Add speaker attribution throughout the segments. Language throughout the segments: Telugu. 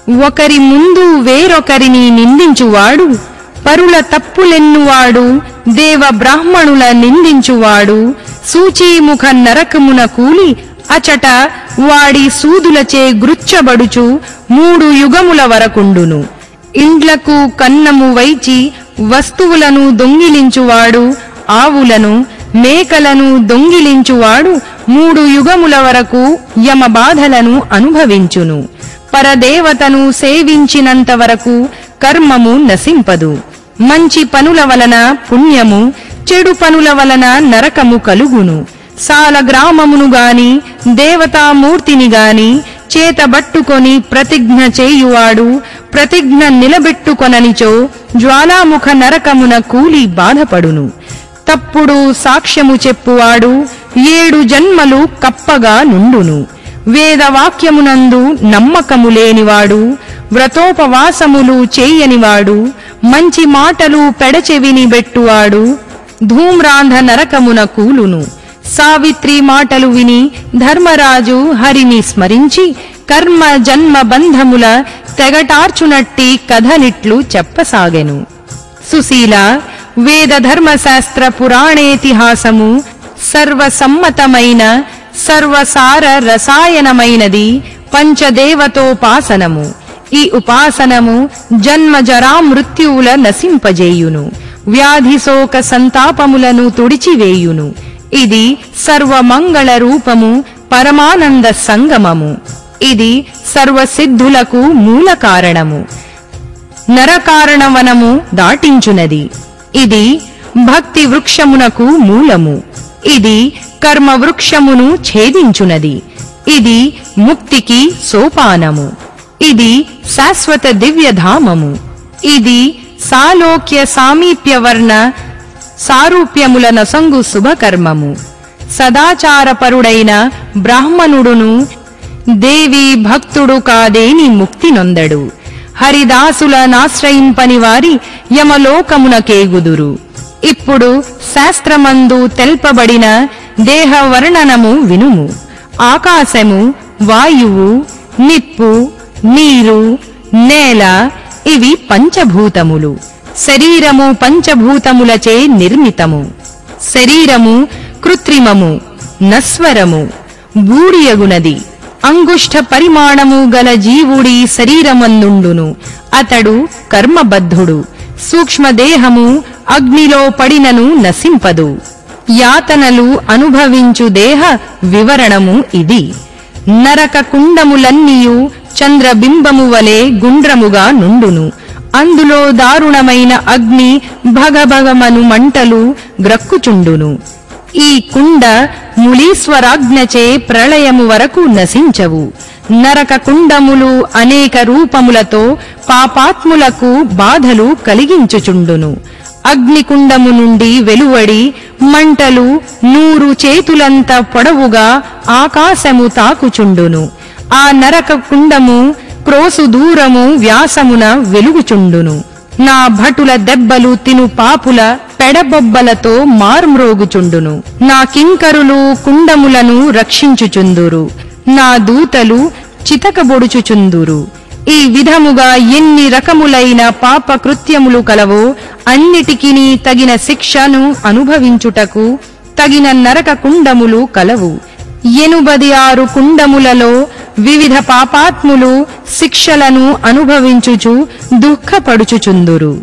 Speaker 1: ఒకరి ముందు వేరొకరిని నిందించువాడు పరుల తప్పులెన్నువాడు దేవ బ్రాహ్మణుల నిందించువాడు సూచీముఖ నరకమున కూలి అచట వాడి సూదులచే గృచ్చబడుచు మూడు యుగముల వరకుండును ఇండ్లకు కన్నము వైచి వస్తువులను దొంగిలించువాడు ఆవులను మేకలను దొంగిలించువాడు మూడు యుగముల వరకు యమ బాధలను అనుభవించును పరదేవతను సేవించినంత వరకు కర్మము నశింపదు మంచి పనుల వలన పుణ్యము చెడు పనుల వలన నరకము కలుగును సాల గ్రామమును గాని దేవతామూర్తిని గాని చేతబట్టుకొని ప్రతిజ్ఞ చేయువాడు ప్రతిజ్ఞ నిలబెట్టుకొననిచో జ్వాలాముఖ నరకమున కూలి బాధపడును తప్పుడు సాక్ష్యము చెప్పువాడు ఏడు జన్మలు కప్పగా నుండును వేదవాక్యమునందు నమ్మకము లేనివాడు వ్రతోపవాసములు చేయనివాడు మంచి మాటలు పెడచెవిని బెట్టువాడు ధూమ్రాంధ నరకమున కూలును సావిత్రి మాటలు విని ధర్మరాజు హరిని స్మరించి కర్మ జన్మ బంధముల తెగటార్చునట్టి కథలిట్లు చెప్పసాగెను సుశీల వేద ధర్మశాస్త్ర పురాణేతిహాసము సర్వసమ్మతమైన సర్వసార రసాయనమైనది పంచదేవతోపాసనము ఈ ఉపాసనము జన్మ జరా మృత్యువుల నశింపజేయును వ్యాధి శోక సంతాపములను తుడిచివేయును ఇది సర్వమంగళ రూపము పరమానంద సంగమము ఇది సర్వసిద్ధులకు మూల కారణము నరకారణవనము దాటించునది ఇది భక్తి వృక్షమునకు మూలము ఇది కర్మ వృక్షమును ఛేదించునది ఇది ముక్తికి సోపానము ఇది శాశ్వత దివ్యధామము ఇది సాలోక్య సామీప్యవర్ణ సారూప్యముల నొసంగు శుభకర్మము సదాచారపరుడైన బ్రాహ్మణుడును దేవి భక్తుడు కాదేని ముక్తి నొందడు హరిదాసుల నాశ్రయింపని వారి యమలోకమునకేగుదురు ఇప్పుడు శాస్త్రమందు తెల్పబడిన దేహ వర్ణనము వినుము ఆకాశము వాయువు నిప్పు నీరు నేల ఇవి పంచభూతములు శరీరము పంచభూతములచే నిర్మితము శరీరము కృత్రిమము నస్వరము బూడియగునది అంగుష్ట పరిమాణము గల జీవుడి శరీరమందుండును అతడు కర్మబద్ధుడు సూక్ష్మదేహము అగ్నిలో పడినను నశింపదు యాతనలు అనుభవించు దేహ వివరణము ఇది నరక కుండములన్నీయు చంద్రబింబము వలె గుండ్రముగా నుండును అందులో దారుణమైన అగ్ని భగభగమను మంటలు గ్రక్కుచుండును ఈ కుండ ములీశ్వరాజ్ఞచే ప్రళయము వరకు నశించవు నరక కుండములు అనేక రూపములతో పాపాత్ములకు బాధలు కలిగించుచుండును అగ్నికుండము నుండి వెలువడి మంటలు నూరు చేతులంత పొడవుగా ఆకాశము తాకుచుండును ఆ నరక కుండము క్రోసు దూరము వ్యాసమున వెలుగుచుండును నా భటుల దెబ్బలు తిను పాపుల పెడబొబ్బలతో మార్మ్రోగుచుండును నా కింకరులు కుండములను రక్షించుచుందురు నా దూతలు చితకబొడుచుచుందురు ఈ విధముగా ఎన్ని రకములైన పాప కృత్యములు కలవో అన్నిటికిని తగిన శిక్షను అనుభవించుటకు తగిన నరక కుండములు కలవు ఎనుబది ఆరు కుండములలో వివిధ పాపాత్ములు శిక్షలను అనుభవించుచు దుఃఖపడుచుచుందురు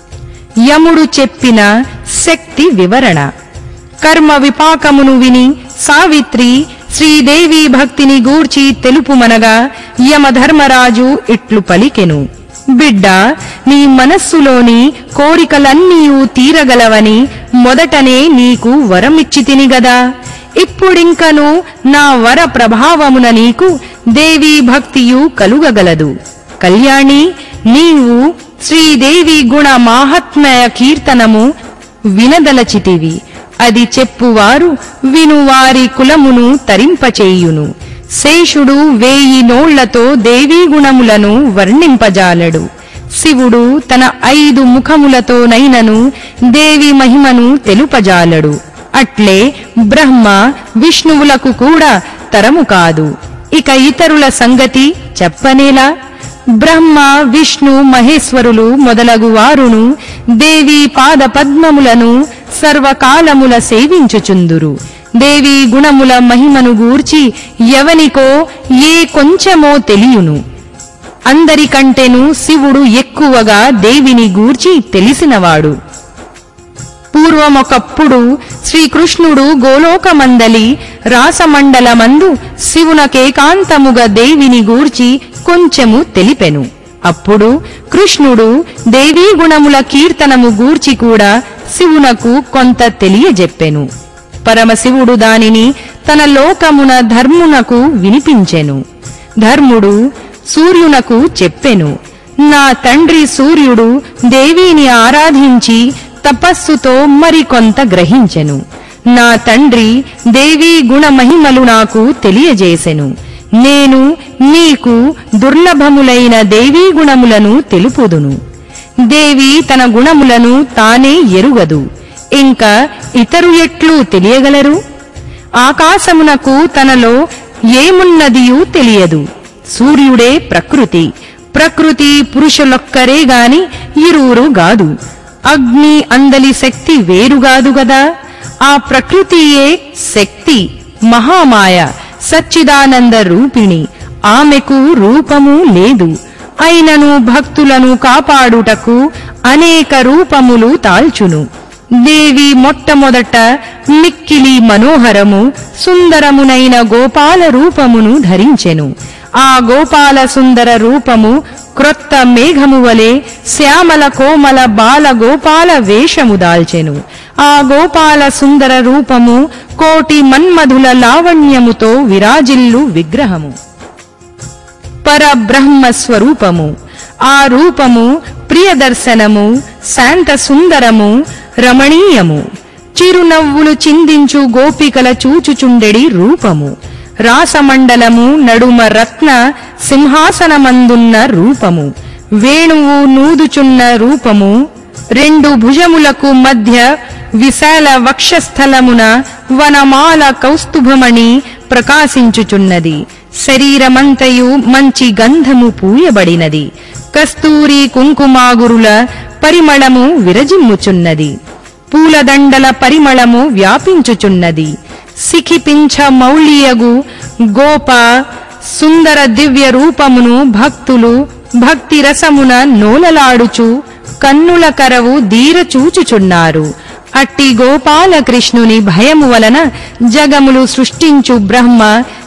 Speaker 1: యముడు చెప్పిన శక్తి వివరణ కర్మ విపాకమును విని సావిత్రి శ్రీదేవి భక్తిని గూర్చి తెలుపుమనగా యమధర్మరాజు ఇట్లు పలికెను బిడ్డ నీ మనస్సులోని కోరికలన్నీయూ తీరగలవని మొదటనే నీకు వరమిచ్చితిని గదా ఇప్పుడింకను నా వర ప్రభావమున నీకు దేవీ భక్తియు కలుగగలదు కళ్యాణి నీవు శ్రీదేవి గుణ మాహాత్మ్య కీర్తనము వినదలచితివి అది చెప్పువారు వినువారి కులమును తరింపచేయును శేషుడు వేయి నోళ్లతో దేవీ గుణములను వర్ణింపజాలడు శివుడు తన ఐదు ముఖములతోనైనను దేవి మహిమను తెలుపజాలడు అట్లే బ్రహ్మ విష్ణువులకు కూడా తరము కాదు ఇక ఇతరుల సంగతి చెప్పనేలా బ్రహ్మ విష్ణు మహేశ్వరులు మొదలగు వారును దేవి పాద పద్మములను సర్వకాలముల సేవించుచుందురు దేవి గుణముల మహిమను గూర్చి ఎవనికో ఏ కొంచెమో తెలియును అందరికంటెను శివుడు ఎక్కువగా దేవిని గూర్చి తెలిసినవాడు పూర్వమొకప్పుడు శ్రీకృష్ణుడు గోలోకమందలి రాసమండలమందు శివునకేకాంతముగా దేవిని గూర్చి కొంచెము తెలిపెను అప్పుడు కృష్ణుడు దేవీ గుణముల కీర్తనము గూర్చి కూడా శివునకు కొంత తెలియజెప్పెను పరమశివుడు దానిని తన లోకమున ధర్మునకు వినిపించెను ధర్ముడు సూర్యునకు చెప్పెను నా తండ్రి సూర్యుడు దేవిని ఆరాధించి తపస్సుతో మరికొంత గ్రహించెను నా తండ్రి దేవీ గుణమహిమలు నాకు తెలియజేసెను నేను నీకు దుర్లభములైన దేవీ గుణములను తెలుపుదును దేవి తన గుణములను తానే ఎరుగదు ఇంకా ఇతరు ఎట్లు తెలియగలరు ఆకాశమునకు తనలో ఏమున్నదియూ తెలియదు సూర్యుడే ప్రకృతి ప్రకృతి పురుషులొక్కరే గాని ఇరువురు గాదు అగ్ని అందలి శక్తి వేరుగాదు గదా ఆ ప్రకృతియే శక్తి మహామాయ సచ్చిదానంద రూపిణి ఆమెకు రూపము లేదు అయినను భక్తులను కాపాడుటకు అనేక రూపములు తాల్చును దేవి మొట్టమొదట మిక్కిలి మనోహరము సుందరమునైన గోపాల రూపమును ధరించెను ఆ గోపాల సుందర రూపము క్రొత్త మేఘము వలె శ్యామల కోమల బాల గోపాల వేషము దాల్చెను ఆ గోపాల సుందర రూపము కోటి మన్మధుల లావణ్యముతో విరాజిల్లు విగ్రహము పరబ్రహ్మ స్వరూపము ఆ రూపము ప్రియదర్శనము శాంత సుందరము రమణీయము చిరునవ్వులు చిందించు గోపికల చూచుచుండెడి రూపము రాసమండలము నడుమ రత్న సింహాసనమందున్న రూపము వేణువు నూదుచున్న రూపము రెండు భుజములకు మధ్య విశాల వక్షస్థలమున వనమాల కౌస్తుభమణి ప్రకాశించుచున్నది శరీరమంతయు మంచి గంధము పూయబడినది కస్తూరి కుంకుమాగురుల పరిమళము విరజిమ్ముచున్నది పూలదండల పరిమళము వ్యాపించుచున్నది సిఖిపించ మౌళియగు గోప సుందర దివ్య రూపమును భక్తులు భక్తి రసమున నోలలాడుచు కన్నుల కరవు దీరచూచుచున్నారు అట్టి గోపాలకృష్ణుని భయము వలన జగములు సృష్టించు బ్రహ్మ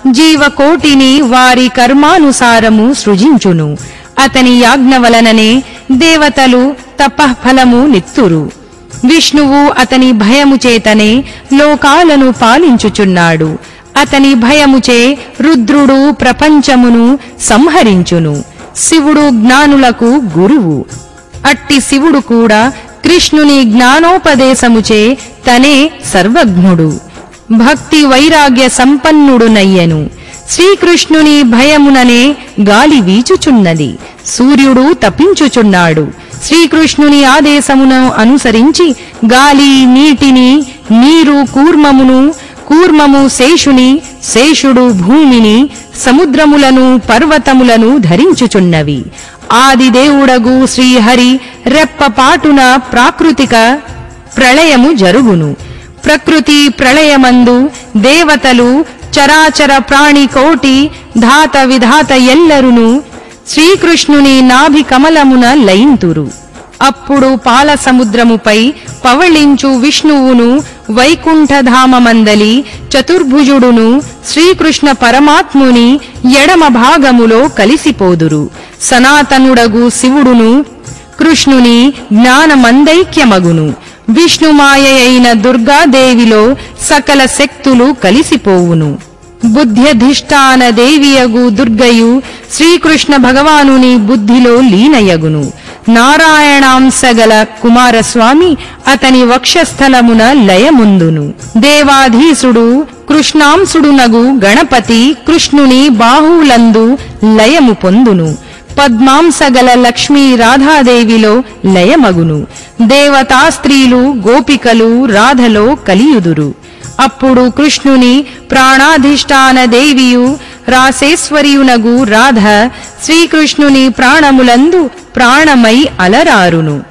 Speaker 1: జీవకోటిని వారి కర్మానుసారము సృజించును అతని యాజ్ఞ వలననే దేవతలు తపఃఫలము నిత్తురు విష్ణువు అతని భయము చేతనే లోకాలను పాలించుచున్నాడు అతని భయముచే రుద్రుడు ప్రపంచమును సంహరించును శివుడు జ్ఞానులకు గురువు అట్టి శివుడు కూడా కృష్ణుని జ్ఞానోపదేశముచే తనే సర్వజ్ఞుడు భక్తి వైరాగ్య సంపన్నుడునయ్యను శ్రీకృష్ణుని భయముననే గాలి వీచుచున్నది సూర్యుడు తప్పించుచున్నాడు శ్రీకృష్ణుని ఆదేశమును అనుసరించి గాలి నీటిని నీరు కూర్మమును కూర్మము శేషుని శేషుడు భూమిని సముద్రములను పర్వతములను ధరించుచున్నవి ఆదిదేవుడగు శ్రీహరి రెప్పపాటున ప్రాకృతిక ప్రళయము జరుగును ప్రకృతి ప్రళయమందు దేవతలు చరాచర ప్రాణి కోటి ధాత విధాత ఎల్లరును శ్రీకృష్ణుని నాభి కమలమున లయింతురు అప్పుడు పాల సముద్రముపై పవళించు విష్ణువును వైకుంఠధామమందలి చతుర్భుజుడును శ్రీకృష్ణ పరమాత్ముని ఎడమ భాగములో కలిసిపోదురు సనాతనుడగు శివుడును కృష్ణుని జ్ఞానమందైక్యమగును విష్ణుమాయ అయిన దుర్గాదేవిలో సకల శక్తులు కలిసిపోవును బుద్ధ్యధిష్టాన దేవియగు దుర్గయు శ్రీకృష్ణ భగవానుని బుద్ధిలో లీనయగును నారాయణాంశగల కుమారస్వామి అతని వక్షస్థలమున లయముందును దేవాధీసుడు కృష్ణాంశుడునగు గణపతి కృష్ణుని బాహువులందు లయము పొందును పద్మాంసగల లక్ష్మీ రాధాదేవిలో లయమగును దేవతా స్త్రీలు గోపికలు రాధలో కలియుదురు అప్పుడు కృష్ణుని ప్రాణాధిష్టాన దేవియు రాసేశ్వరియునగు రాధ శ్రీకృష్ణుని ప్రాణములందు ప్రాణమై అలరారును